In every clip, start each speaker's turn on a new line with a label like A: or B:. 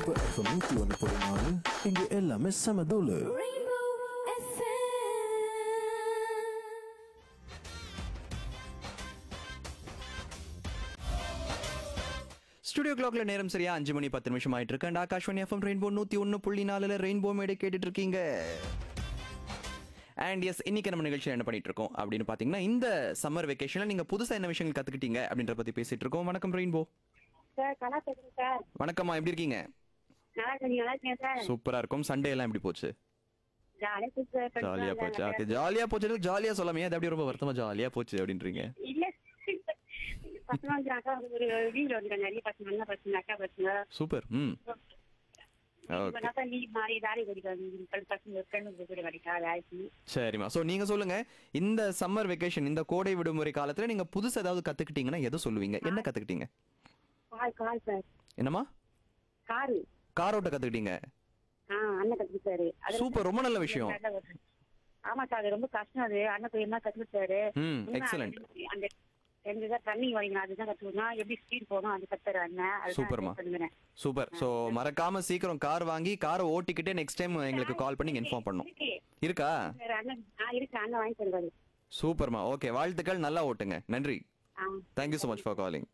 A: Rainbow FM நூத்தி ஒன்று புள்ளி நாலு இங்க எல்லாமே செம தூளு
B: Rainbow FM.
C: ஸ்டுடியோ கிளாக்ல நேரம் சரியா அஞ்சு மணி பத்து நிமிஷம் ஆயிட்டு இருக்கு அண்ட் ஆகாஷ்வாணி எஃப்எம் ரெயின்போ நூத்தி ஒன்னு புள்ளி நாலுல ரெயின்போ மேடை கேட்டுட்டு இருக்கீங்க அண்ட் எஸ் இன்னைக்கு நம்ம நிகழ்ச்சியில் என்ன பண்ணிட்டு இருக்கோம் அப்படின்னு பாத்தீங்கன்னா இந்த சம்மர் வெக்கேஷன்ல நீங்க புதுசா என்ன விஷயங்கள் கத்துக்கிட்டீங்க அப்படின்ற பத்தி பேசிட்டு இருக்கோம் வணக்கம் ரெயின்போ
D: சார் கலா பேசுறேன் சார்
C: வணக்கம்மா எப்படி இருக்கீங்க
D: நல்லா இருக்கீங்க நல்லா இருக்கீங்க சார்
C: சூப்பரா இருக்கும் சண்டே எல்லாம் எப்படி போச்சு
D: ஜாலியா போச்சு சார் friends
C: ஜாலியா
D: எல்லாம்
C: போச்சு
D: நல்லா
C: ஓகே ஜாலியா போச்சு ஜாலியா சொல்லாமே அது அப்படியே ரொம்ப வருத்தமா ஜாலியா போச்சு அப்படின்றீங்க
D: இல்ல பசங்க வந்துட்டாங்க ஒரு வீடு வந்துட்டாங்க நிறைய பசங்க அண்ணா பசங்க அக்கா பசங்க
C: சூப்பர் ம்
D: இப்ப
C: ஓகே
D: நான் நீ மாறி தாரி கடிக்காது பசங்க ஃப்ரெண்டு கூட கடிக்கா ஆயிடுச்சு
C: சரிம்மா ஸோ நீங்க சொல்லுங்க இந்த சம்மர் வெக்கேஷன் இந்த கோடை விடுமுறை காலத்துல நீங்க புதுசா ஏதாவது கத்துக்கிட்டீங்கன்னா எதை சொல்லுவீங்க என்ன கத்துக்கிட்டீங்க
D: கார் கார் சார்
C: என்னம்மா
D: காரு
C: கார் ஓட்ட கத்துக்கிட்டீங்க
D: ஆ அண்ணன் கத்துக்கிட்டாரு அது
C: சூப்பர் ரொம்ப நல்ல விஷயம்
D: நல்ல ஒரு- ஆமா சார் அது ரொம்ப கஷ்டம் அது அண்ணன் போய் என்ன கத்துக்கிட்டாரு
C: ம்
D: இன்னும்
C: எக்ஸலண்ட்
D: அந்த- அந்த ரெண்டு தான் ரன்னிங் வரீங்க அதுதான் கத்துக்கணும் எப்படி ஸ்பீட் போகணும் அது கத்துறாரு அண்ணன் அதுதான்
C: சூப்பர்மா.
D: பண்ணுறேன்
C: சூப்பர் ஸோ மறக்காம சீக்கிரம் கார் வாங்கி காரை ஓட்டிக்கிட்டே நெக்ஸ்ட் டைம் எங்களுக்கு கால் பண்ணி இன்ஃபார்ம் பண்ணும்
D: இருக்கு
C: இருக்கா
D: சார் அண்ணன் ஆ இருக்கு அண்ணன் வாங்கி தருவாரு
C: சூப்பர்மா ஓகே வாழ்த்துக்கள் நல்லா ஓட்டுங்க நன்றி
D: ஆ
C: thank you so much for calling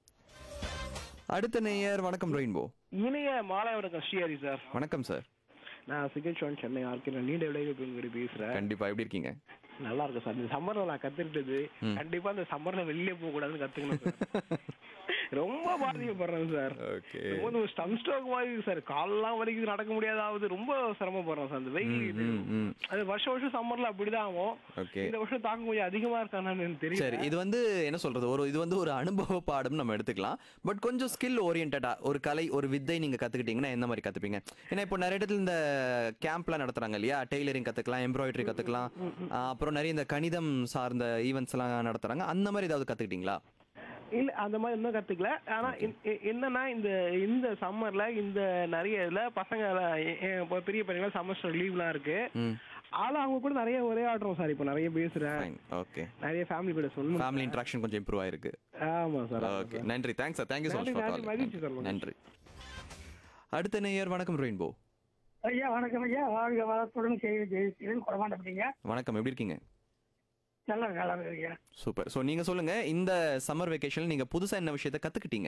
C: அடுத்த நேயர் வணக்கம் ரெயின்போ
E: இனிய மாலை வணக்கம் ஸ்ரீஹரி சார்
C: வணக்கம் சார்
E: நான் சிகிச்சோன் சென்னை ஆர்கிற நீண்ட விளைவு பேசுறேன்
C: கண்டிப்பா எப்படி இருக்கீங்க
E: நல்லா இருக்கும் சார் இந்த சம்மர்ல நான் கத்துக்கிட்டது கண்டிப்பா இந்த சம்மர்ல வெளியே போக கூடாதுன்னு கத்துக்கணும் சார் ரொம்ப பாதிக்கப்படுறேன் சார்
C: ஓகே
E: ரொம்ப ஒரு ஸ்டம் ஸ்ட்ரோக் மாதிரி இருக்கு சார் கால்லாம் வலிக்குது நடக்க முடியாத ஆகுது ரொம்ப சிரமப்படுறேன் சார் அந்த வெயில் இது.
C: ம் ம்
E: அது வருஷம் வருஷம் சம்மர்ல அப்படிதான் ஆகும்
C: ஓகே
E: இந்த வருஷம் தாக்கம் கொஞ்சம் அதிகமா இருக்கானு எனக்கு தெரியல
C: சரி இது வந்து என்ன சொல்றது ஒரு இது வந்து ஒரு அனுபவ பாடம் நம்ம எடுத்துக்கலாம் பட் கொஞ்சம் ஸ்கில் ஓரியன்டா ஒரு கலை ஒரு வித்தை நீங்க கத்துக்கிட்டீங்கன்னா எந்த மாதிரி கத்துப்பீங்க ஏன்னா இப்போ நிறைய இடத்துல இந்த கேம்ப்லாம் நடத்துறாங்க இல்லையா டெய்லரிங் கத்துக்கலாம் எம்ப்ராய்டரி கத்துக்கலாம் ஆஹ் அப்புறம் நிறைய இந்த கணிதம் சார்ந்த ஈவெண்ட்ஸ் எல்லாம் நடத்துறாங்க அந்த மாதிரி ஏதாவது கத்துக்கிட்டீங்களா
E: இல்ல அந்த மாதிரி இன்னும் கத்துக்கல ஆனா இன்- எ- என்னன்னா இந்த இந்த சம்மர்ல இந்த நிறைய இதுல பசங்க எல்லாம் எ- எ- இப்போ பெரிய பையங்க செமஸ்டர் லீவ்லாம் இருக்கு
C: ம்
E: ஆனா அவங்க கூட நிறைய உரையாடுறோம் சார் இப்போ நிறைய பேசுறேன்
C: ஃபைன் ஓகே
E: நிறைய ஃபேமிலி கூட சொல்லணும்
C: ஃபேமிலி இன்ட்ராக்ஷன் கொஞ்சம் இம்ப்ரூவ் ஆயிருக்கு
E: ஆமா சார்
C: ஓகே நன்றி thanks sir thank you so much
E: நன்றி,
C: ஃபார்
E: நன்றி, மகிழ்ச்சி சார்,
C: காலிங்
E: மகிழ்ச்சி.
C: நன்றி அடுத்த நேயர் வணக்கம் ரெயின்போ
F: ஐயா வணக்கம் ஐயா வாழ்க வளத்துடன் செய்தி ஜெயிச்சிருன்னு குறமாட்டப்பட்டீங்க
C: வணக்கம் எப்படி இருக்கீங்க
F: நல்லா நல்லா இருக்கீங்க
C: சூப்பர் ஸோ நீங்க சொல்லுங்க இந்த சம்மர் வெக்கேஷன்ல நீங்க புதுசா என்ன விஷயத்த கத்துக்கிட்டீங்க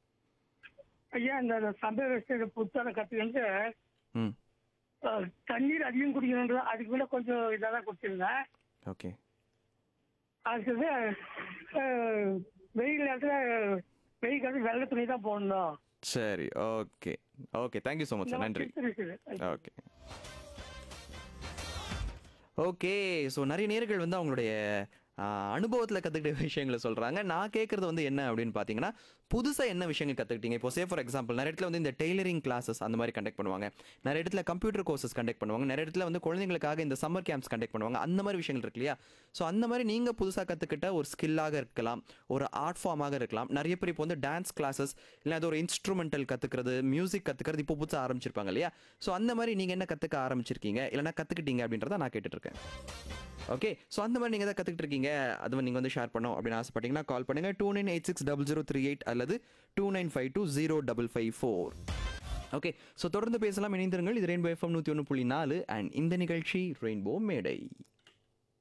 F: ஐயா இந்த சம்பவ புத்தகம் கற்றுக்கிட்டு
C: ம்
F: தண்ணீர் அதிகம் குடிக்கணுன்ற அதுக்கு மேல கொஞ்சம் இதாக தான் குடிச்சிருந்தேன்
C: ஓகே
F: அதுக்கு அஹ், வெயில் நேரத்தில் வெயில் காலத்துல வெள்ளை துணி தான் போடணும்
C: சரி okay okay thank you so much
F: இந்த மாதிரி
C: நன்றி
F: tips இருக்குது.
C: ஓகே ஓகே ஸோ நிறைய நேர்கள் வந்து அவங்களுடைய அனுபவத்தில் கற்றுக்கிட்ட விஷயங்களை சொல்கிறாங்க நான் கேட்குறது வந்து என்ன அப்படின்னு பார்த்தீங்கன்னா புதுசாக என்ன விஷயங்கள் கற்றுக்கிட்டீங்க இப்போ சே ஃபார் எக்ஸாம்பிள் நிறைய இடத்துல வந்து இந்த டெய்லரிங் கிளாஸஸ் அந்த மாதிரி கண்டக்ட் பண்ணுவாங்க நிறைய இடத்துல கம்ப்யூட்டர் கோர்சஸ் கண்டக்ட் பண்ணுவாங்க நிறைய இடத்துல வந்து குழந்தைங்களுக்காக இந்த சம்மர் கேம்ப்ஸ் கண்டக்ட் பண்ணுவாங்க அந்த மாதிரி விஷயங்கள் இருக்கு இல்லையா ஸோ அந்த மாதிரி நீங்கள் புதுசாக கற்றுக்கிட்ட ஒரு ஸ்கில்லாக இருக்கலாம் ஒரு ஆர்ட் ஃபார்மாக இருக்கலாம் நிறைய பேர் இப்போ வந்து டான்ஸ் கிளாஸஸ் இல்லை அது ஒரு இன்ஸ்ட்ருமெண்டல் கற்றுக்கிறது மியூசிக் கற்றுக்கிறது இப்போ புதுசாக ஆரம்பிச்சிருப்பாங்க இல்லையா ஸோ அந்த மாதிரி நீங்கள் என்ன கற்றுக்க ஆரம்பிச்சிருக்கீங்க இல்லைனா கற்றுக்கிட்டீங்க அப்படின்றத நான் கேட்டுட்டு இருக்கேன் ஓகே ஸோ அந்த மாதிரி நீங்கள் எதாவது கற்றுக்கிட்டு இருக்கீங்க அது நீங்கள் வந்து ஷேர் பண்ணோம் அப்படின்னு ஆசைப்பட்டீங்கன்னா கால் பண்ணுங்கள் two nine eight six double zero three eight அல்லது two nine five two zero double five four okay so தொடர்ந்து பேசலாம் இணைந்திருங்கள் இது ரெயின்போ எஃப்எம் நூற்றி ஒன்று புள்ளி நாலு அண்ட் இந்த நிகழ்ச்சி ரெயின்போ மேடை